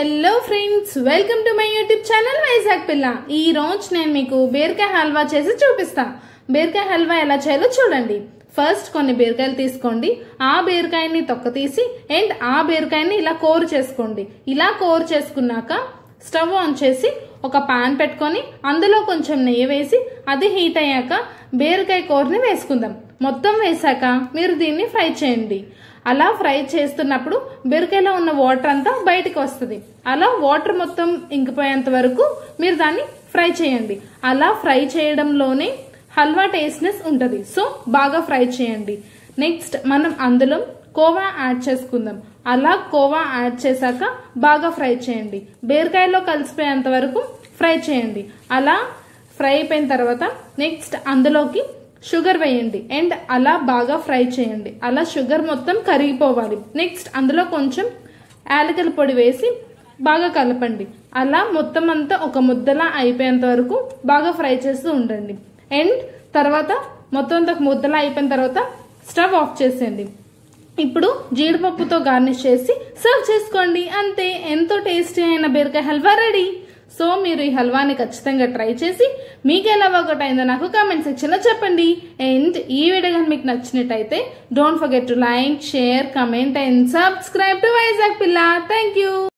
hello friends welcome to my YouTube channel Vizag Pilla ఈ రోజు నేను మీకు బీరకాయ హల్వా చేసి చూపిస్తా బీరకాయ హల్వా ఎలా చేయాలో చూడండి ఫస్ట్ కొన్ని బీరకాయలు తీసుకోండి ఆ బీరకాయని తొక్క తీసి అండ్ ఆ బీరకాయని ఇలా కోరు చేసుకోండి ఇలా కోరు చేసుకున్నాక స్టవ్ ఆన్ చేసి ఒక పాన్ పెట్టుకొని అందులో కొంచెం నెయ్యి వేసి అది హీట్ అయ్యాక బీరకాయ కూరని వేసుకుందాం మొత్తం వేసాక మీరు దీన్ని ఫ్రై చేయండి అలా ఫ్రై చేస్తున్నప్పుడు బీరకాయలో ఉన్న వాటర్ అంతా బయటకు వస్తుంది అలా వాటర్ మొత్తం ఇంకిపోయేంత వరకు మీరు దాన్ని ఫ్రై చేయండి అలా ఫ్రై చేయడంలోనే హల్వా టేస్ట్నెస్ ఉంటుంది సో బాగా ఫ్రై చేయండి నెక్స్ట్ మనం అందులో కోవా యాడ్ చేసుకుందాం అలా కోవా యాడ్ చేశాక బాగా ఫ్రై చేయండి బీరకాయలో కలిసిపోయేంత వరకు ఫ్రై చేయండి అలా ఫ్రై అయిపోయిన తర్వాత నెక్స్ట్ అందులోకి షుగర్ వేయండి అండ్ అలా బాగా ఫ్రై చేయండి అలా షుగర్ మొత్తం కరిగిపోవాలి నెక్స్ట్ అందులో కొంచెం యాలకల పొడి వేసి బాగా కలపండి అలా మొత్తం అంతా ఒక ముద్దలా అయిపోయేంత వరకు బాగా ఫ్రై చేస్తూ ఉండండి అండ్ తర్వాత మొత్తం అంతా ఒక ముద్దలా అయిపోయిన తర్వాత స్టవ్ ఆఫ్ చేసేయండి ఇప్పుడు జీడిపప్పుతో గార్నిష్ చేసి సర్వ్ చేసుకోండి అంతే ఎంతో టేస్టీ అయిన బీరకాయ హల్వా రెడీ సో మీరు ఈ హల్వాని ఖచ్చితంగా ట్రై చేసి మీకు ఎలా వర్కౌట్ అయిందో నాకు కామెంట్ సెక్షన్లో చెప్పండి అండ్ ఈ వీడియో కానీ మీకు నచ్చినట్టయితే don't forget to like share comment and subscribe to Vizag Pilla thank you